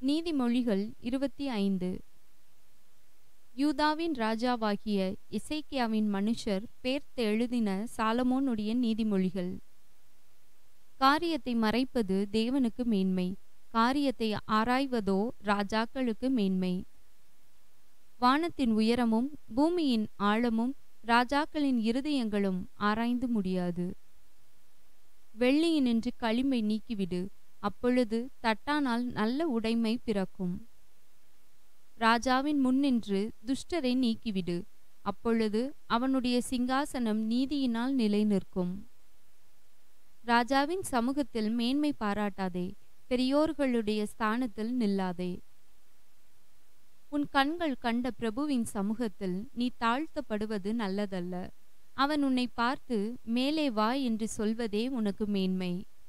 நீதிமொழிகள் இருபத்தி ஐந்து யூதாவின் ராஜாவாகிய இசைக்கியாவின் மனுஷர் பேர்த்து எழுதின சாலமோனுடைய நீதிமொழிகள் காரியத்தை மறைப்பது தேவனுக்கு மேன்மை காரியத்தை ஆராய்வதோ ராஜாக்களுக்கு மேன்மை வானத்தின் உயரமும் பூமியின் ஆழமும் ராஜாக்களின் இருதயங்களும் ஆராய்ந்து முடியாது வெள்ளியினின்று களிம்பை நீக்கிவிடு அப்பொழுது தட்டானால் நல்ல உடைமை பிறக்கும் ராஜாவின் முன்னின்று துஷ்டரை நீக்கிவிடு அப்பொழுது அவனுடைய சிங்காசனம் நீதியினால் நிலை நிற்கும் ராஜாவின் சமூகத்தில் மேன்மை பாராட்டாதே பெரியோர்களுடைய ஸ்தானத்தில் நில்லாதே உன் கண்கள் கண்ட பிரபுவின் சமூகத்தில் நீ தாழ்த்தப்படுவது நல்லதல்ல அவன் உன்னை பார்த்து மேலே வா என்று சொல்வதே உனக்கு மேன்மை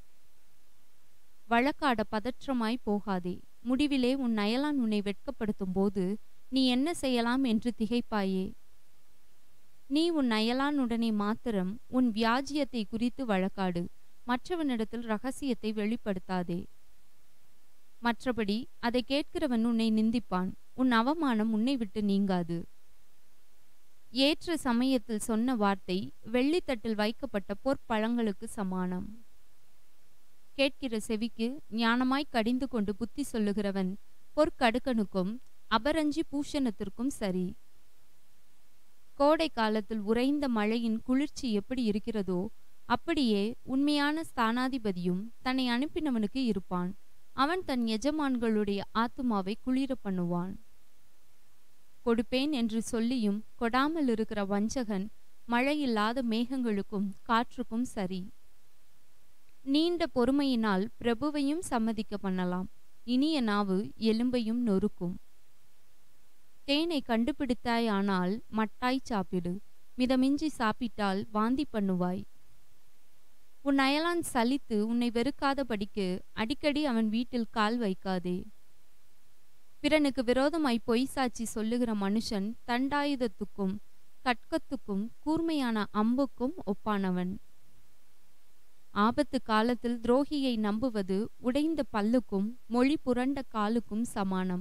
வழக்காட பதற்றமாய் போகாதே முடிவிலே உன் அயலான் உன்னை வெட்கப்படுத்தும் போது நீ என்ன செய்யலாம் என்று திகைப்பாயே நீ உன் அயலானுடனே மாத்திரம் உன் வியாஜியத்தை குறித்து வழக்காடு மற்றவனிடத்தில் ரகசியத்தை வெளிப்படுத்தாதே மற்றபடி அதை கேட்கிறவன் உன்னை நிந்திப்பான் உன் அவமானம் உன்னை விட்டு நீங்காது ஏற்ற சமயத்தில் சொன்ன வார்த்தை வெள்ளித்தட்டில் வைக்கப்பட்ட பொற்பழங்களுக்கு சமானம் கேட்கிற செவிக்கு ஞானமாய் கடிந்து கொண்டு புத்தி சொல்லுகிறவன் பொற்கடுக்கனுக்கும் அபரஞ்சி பூஷணத்திற்கும் சரி கோடை காலத்தில் உறைந்த மழையின் குளிர்ச்சி எப்படி இருக்கிறதோ அப்படியே உண்மையான ஸ்தானாதிபதியும் தன்னை அனுப்பினவனுக்கு இருப்பான் அவன் தன் எஜமான்களுடைய ஆத்துமாவை குளிர பண்ணுவான் கொடுப்பேன் என்று சொல்லியும் கொடாமல் இருக்கிற வஞ்சகன் மழையில்லாத மேகங்களுக்கும் காற்றுக்கும் சரி நீண்ட பொறுமையினால் பிரபுவையும் சம்மதிக்க பண்ணலாம் இனிய நாவு எலும்பையும் நொறுக்கும் தேனை கண்டுபிடித்தாயானால் மட்டாய் சாப்பிடு மிதமிஞ்சி சாப்பிட்டால் வாந்தி பண்ணுவாய் உன் அயலான் சலித்து உன்னை வெறுக்காதபடிக்கு அடிக்கடி அவன் வீட்டில் கால் வைக்காதே பிறனுக்கு விரோதமாய் பொய் சாட்சி சொல்லுகிற மனுஷன் தண்டாயுதத்துக்கும் கட்கத்துக்கும் கூர்மையான அம்புக்கும் ஒப்பானவன் ஆபத்து காலத்தில் துரோகியை நம்புவது உடைந்த பல்லுக்கும் மொழி புரண்ட காலுக்கும் சமானம்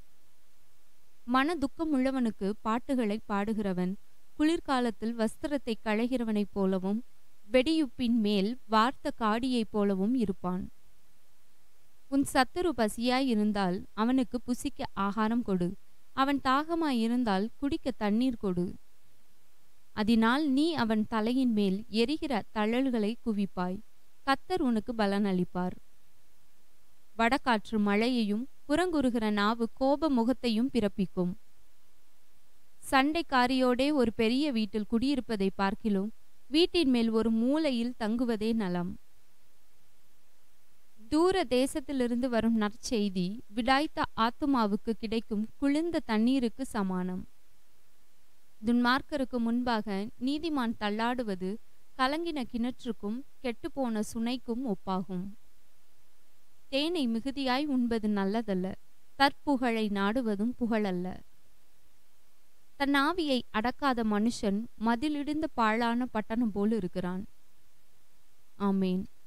மன துக்கமுள்ளவனுக்கு பாட்டுகளை பாடுகிறவன் குளிர்காலத்தில் வஸ்திரத்தை களைகிறவனைப் போலவும் வெடியுப்பின் மேல் வார்த்த காடியைப் போலவும் இருப்பான் உன் சத்துரு பசியாய் இருந்தால் அவனுக்கு புசிக்க ஆகாரம் கொடு அவன் தாகமாய் இருந்தால் குடிக்க தண்ணீர் கொடு அதனால் நீ அவன் தலையின் மேல் எரிகிற தழல்களை குவிப்பாய் கத்தர் உனக்கு பலன் அளிப்பார் வடகாற்று மழையையும் புறங்குறுகிற நாவு கோப முகத்தையும் பிறப்பிக்கும் சண்டைக்காரியோடே ஒரு பெரிய வீட்டில் குடியிருப்பதை பார்க்கிலும் வீட்டின் மேல் ஒரு மூலையில் தங்குவதே நலம் தூர தேசத்திலிருந்து வரும் நற்செய்தி விடாய்த்த ஆத்துமாவுக்கு கிடைக்கும் குளிர்ந்த தண்ணீருக்கு சமானம் துன்மார்க்கருக்கு முன்பாக நீதிமான் தள்ளாடுவது கலங்கின கிணற்றுக்கும் கெட்டுப்போன சுனைக்கும் ஒப்பாகும் தேனை மிகுதியாய் உண்பது நல்லதல்ல தற்புகழை நாடுவதும் புகழல்ல தன் ஆவியை அடக்காத மனுஷன் மதிலிடிந்த பாழான பட்டணம் போல் இருக்கிறான் ஆமேன்